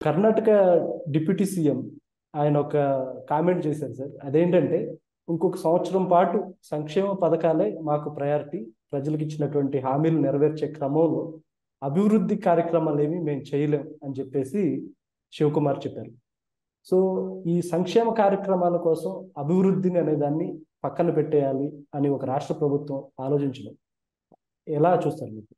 Karnataka deputy CM ఆయన ఒక comment చేశారు సార్ అదేంటంటే ఇంకొక సంవత్సరం పాటు సంక్షేమ పథకాలే మాకు ప్రయారిటీ ప్రజలకు ఇచ్చినటువంటి హామీలు నెరవేర్చే క్రమంలో అభివృద్ధి కార్యక్రమాలు ఏమి మేము చేయలేం అని చెప్పేసి శివకుమార్ చెప్పారు సో ఈ సంక్షేమ కార్యక్రమాల కోసం అభివృద్ధిని అనే దాన్ని పక్కన పెట్టేయాలి అని ఒక రాష్ట్ర ప్రభుత్వం ఆలోచించడం ఎలా చూస్తారు మీకు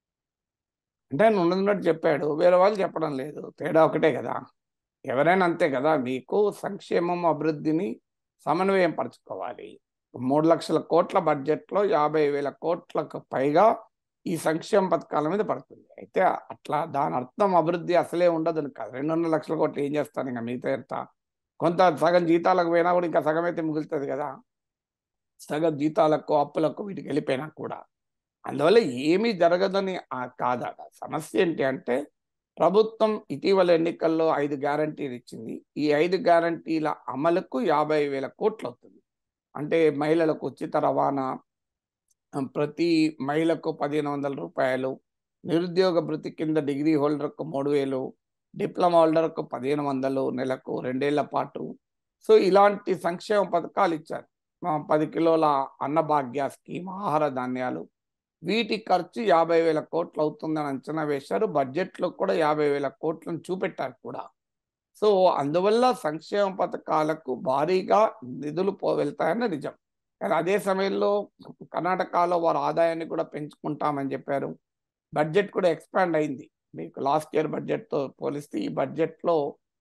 అంటే ఆయన ఉన్నది చెప్పాడు వేరే వాళ్ళు చెప్పడం లేదు తేడా ఒకటే కదా ఎవరైనా అంతే కదా మీకు సంక్షేమం అభివృద్ధిని సమన్వయం పరచుకోవాలి మూడు లక్షల కోట్ల బడ్జెట్లో యాభై వేల కోట్లకు పైగా ఈ సంక్షేమ పథకాల మీద పడుతుంది అయితే అట్లా దాని అర్థం అభివృద్ధి అసలే ఉండదని కాదు రెండున్నర లక్షల కోట్లు ఏం చేస్తాను ఇంకా మిగతా ఎంత కొంత సగం జీతాలకు పోయినా కూడా ఇంకా సగం అయితే మిగులుతుంది కదా సగం జీతాలకు అప్పులకు వీటికి వెళ్ళిపోయినా కూడా అందువల్ల ఏమీ జరగదని ఆ కాదట సమస్య ఏంటి అంటే ప్రభుత్వం ఇటీవల ఎన్నికల్లో ఐదు గ్యారంటీలు ఇచ్చింది ఈ ఐదు గ్యారంటీల అమలుకు యాభై వేల కోట్లు అవుతుంది అంటే మహిళలకు ఉచిత రవాణా ప్రతి మహిళకు పదిహేను వందల రూపాయలు నిరుద్యోగ భృతి కింద డిగ్రీ హోల్డర్కు మూడు వేలు డిప్లొమా హోల్డర్కు పదిహేను వందలు నెలకు రెండేళ్ల పాటు సో ఇలాంటి సంక్షేమ పథకాలు ఇచ్చారు పది కిలోల అన్నభాగ్య స్కీమ్ ఆహార ధాన్యాలు వీటి ఖర్చు యాభై వేల కోట్లు అవుతుందని అంచనా వేశారు బడ్జెట్లో కూడా యాభై వేల కోట్లను చూపెట్టారు కూడా సో అందువల్ల సంక్షేమ పథకాలకు భారీగా నిధులు పో వెళ్తాయని నిజం కానీ అదే సమయంలో కర్ణాటకలో వారు ఆదాయాన్ని కూడా పెంచుకుంటామని చెప్పారు బడ్జెట్ కూడా ఎక్స్పాండ్ అయింది మీకు లాస్ట్ ఇయర్ బడ్జెట్తో పోలిస్తే ఈ బడ్జెట్లో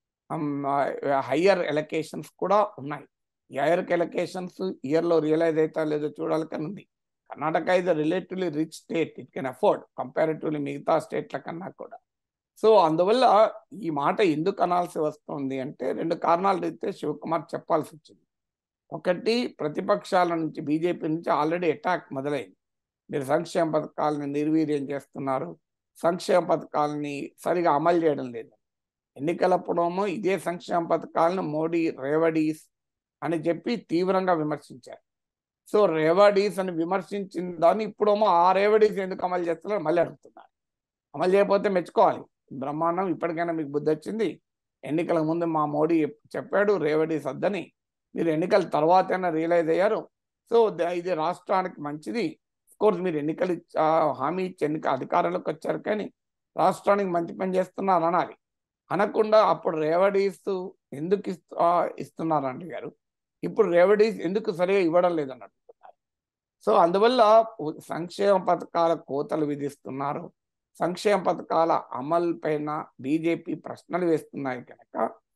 హయ్యర్ ఎలకేషన్స్ కూడా ఉన్నాయి ఈ హయ్యర్ ఎలకేషన్స్ ఇయర్లో రియలైజ్ అవుతా లేదో చూడాలి కానీ ఉంది Karnataka is relatively rich state it can afford comparatively మిగతా స్టేట్ల కన్నా కూడా సో అందువల్ల ఈ మాట ఎందుకు అనాల్సి వస్తుంది అంటే రెండు కారణాలు అయితే శివకుమార్ చెప్పాల్సి వచ్చింది ఒకటి ప్రతిపక్షాల నుంచి బీజేపీ నుంచి ఆల్రెడీ అటాక్ మొదలైంది మీరు సంక్షేమ పథకాలని నిర్వీర్యం చేస్తున్నారు సంక్షేమ పథకాలని సరిగా అమలు చేయడం లేదు ఎన్నికలప్పుడేమో ఇదే సంక్షేమ పథకాలను మోడీ రేవడీస్ అని చెప్పి తీవ్రంగా విమర్శించారు సో రేవడీస్ అని విమర్శించిన దాన్ని ఇప్పుడేమో ఆ రేవడీస్ ఎందుకు అమలు చేస్తున్నారు మళ్ళీ అడుగుతున్నారు అమలు చేయకపోతే మెచ్చుకోవాలి బ్రహ్మాండం ఇప్పటికైనా మీకు బుద్ధి వచ్చింది ఎన్నికల ముందు మా మోడీ చెప్పాడు రేవడీస్ వద్దని మీరు ఎన్నికల తర్వాతైనా రియలైజ్ అయ్యారు సో ఇది రాష్ట్రానికి మంచిది కోర్స్ మీరు ఎన్నికలు హామీ ఇచ్చి ఎన్నిక అధికారంలోకి వచ్చారు కానీ రాష్ట్రానికి మంచి పని చేస్తున్నారు అనాలి అనకుండా అప్పుడు రేవడీస్ ఎందుకు ఇస్తు ఇస్తున్నారు అండి గారు ఇప్పుడు రెవడీస్ ఎందుకు సరిగా ఇవ్వడం లేదని అడుగుతున్నారు సో అందువల్ల సంక్షేమ పథకాల కోతలు విధిస్తున్నారు సంక్షేమ పథకాల అమలు పైన బీజేపీ ప్రశ్నలు వేస్తున్నాయి కనుక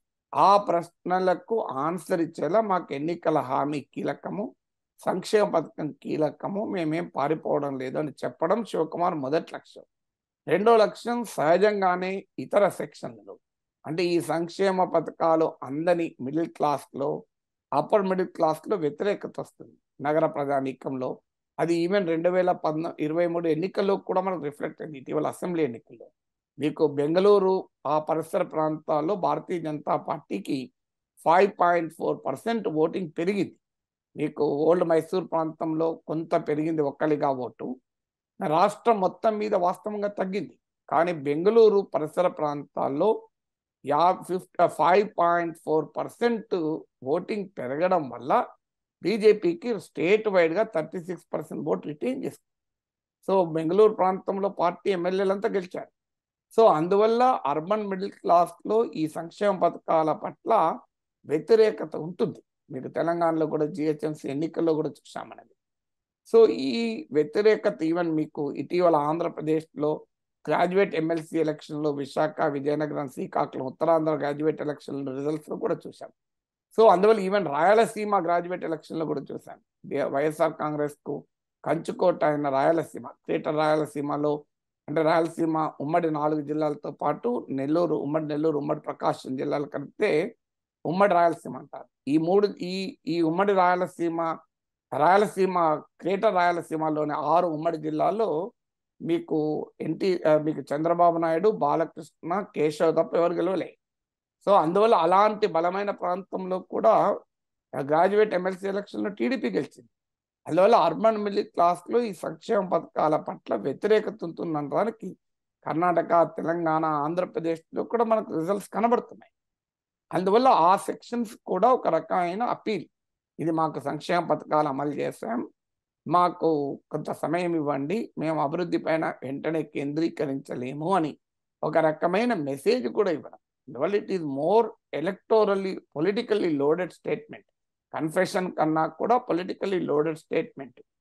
ఆ ప్రశ్నలకు ఆన్సర్ ఇచ్చేలా మాకు ఎన్నికల హామీ కీలకము సంక్షేమ పథకం కీలకము మేమేం పారిపోవడం లేదు అని చెప్పడం శివకుమార్ మొదటి లక్ష్యం రెండో లక్ష్యం సహజంగానే ఇతర సెక్షన్లు అంటే ఈ సంక్షేమ పథకాలు అందని మిడిల్ క్లాస్లో అప్పర్ మిడిల్ క్లాస్లో వ్యతిరేకత వస్తుంది నగర ప్రజానీకంలో అది ఈవెన్ రెండు వేల పద్నా ఇరవై మూడు ఎన్నికల్లో కూడా మనకు రిఫ్లెక్ట్ అయింది ఇటీవల అసెంబ్లీ ఎన్నికల్లో మీకు బెంగళూరు ఆ పరిసర ప్రాంతాల్లో భారతీయ జనతా పార్టీకి five point four percent voting పెరిగింది మీకు ఓల్డ్ మైసూర్ ప్రాంతంలో కొంత పెరిగింది ఒక్కలిగా ఓటు రాష్ట్రం మొత్తం మీద వాస్తవంగా తగ్గింది కానీ బెంగళూరు పరిసర ప్రాంతాల్లో yeah fifty five point four percent voting పెరగడం వల్ల బీజేపీకి స్టేట్ వైడ్గా thirty six percent vote retain చేసుకుంది సో బెంగళూరు ప్రాంతంలో పార్టీ ఎమ్మెల్యేలంతా గెలిచారు సో అందువల్ల అర్బన్ మిడిల్ క్లాస్లో ఈ సంక్షేమ పథకాల పట్ల వ్యతిరేకత ఉంటుంది మీకు తెలంగాణలో కూడా జిహెచ్ఎంసీ ఎన్నికల్లో కూడా చూసామనేది సో ఈ వ్యతిరేకత ఈవెన్ మీకు ఇటీవల ఆంధ్రప్రదేశ్లో గ్రాడ్యుయేట్ ఎమ్మెల్సీ ఎలక్షన్లో విశాఖ విజయనగరం శ్రీకాకుళం ఉత్తరాంధ్ర గ్రాడ్యుయేట్ ఎలక్షన్ రిజల్ట్స్లో కూడా చూసాం సో అందువల్ల ఈవెన్ రాయలసీమ గ్రాడ్యుయేట్ ఎలక్షన్లో కూడా చూసాం వైఎస్ఆర్ కాంగ్రెస్కు కంచుకోట అయిన రాయలసీమ గ్రేటర్ రాయలసీమలో అంటే రాయలసీమ ఉమ్మడి నాలుగు జిల్లాలతో పాటు నెల్లూరు ఉమ్మడి నెల్లూరు ఉమ్మడి ప్రకాశం జిల్లాలు కలిపితే ఉమ్మడి రాయలసీమ అంటారు ఈ మూడు ఈ ఈ ఉమ్మడి రాయలసీమ రాయలసీమ గ్రేటర్ రాయలసీమలోని ఆరు ఉమ్మడి జిల్లాల్లో మీకు ఎన్టీ మీకు చంద్రబాబు నాయుడు బాలకృష్ణ కేశవ్ తప్ప ఎవరు గెలవలే సో అందువల్ల అలాంటి బలమైన ప్రాంతంలో కూడా గ్రాడ్యుయేట్ ఎమ్మెల్సీ ఎలక్షన్లో టీడీపీ గెలిచింది అందువల్ల అర్బన్ మిడిల్ క్లాస్లో ఈ సంక్షేమ పథకాల పట్ల వ్యతిరేకత ఉంటుందనడానికి కర్ణాటక తెలంగాణ ఆంధ్రప్రదేశ్లో కూడా మనకు రిజల్ట్స్ కనబడుతున్నాయి అందువల్ల ఆ సెక్షన్స్ కూడా ఒక రకమైన అపీల్ ఇది మాకు సంక్షేమ పథకాలు అమలు చేసాం మాకు కొంత సమయం ఇవ్వండి మేము అభివృద్ధి పైన వెంటనే కేంద్రీకరించలేము అని ఒక రకమైన మెసేజ్ కూడా ఇవ్వడం అందువల్ల it is more electorally politically loaded statement confession కన్నా కూడా పొలిటికల్లీ లోడెడ్ స్టేట్మెంట్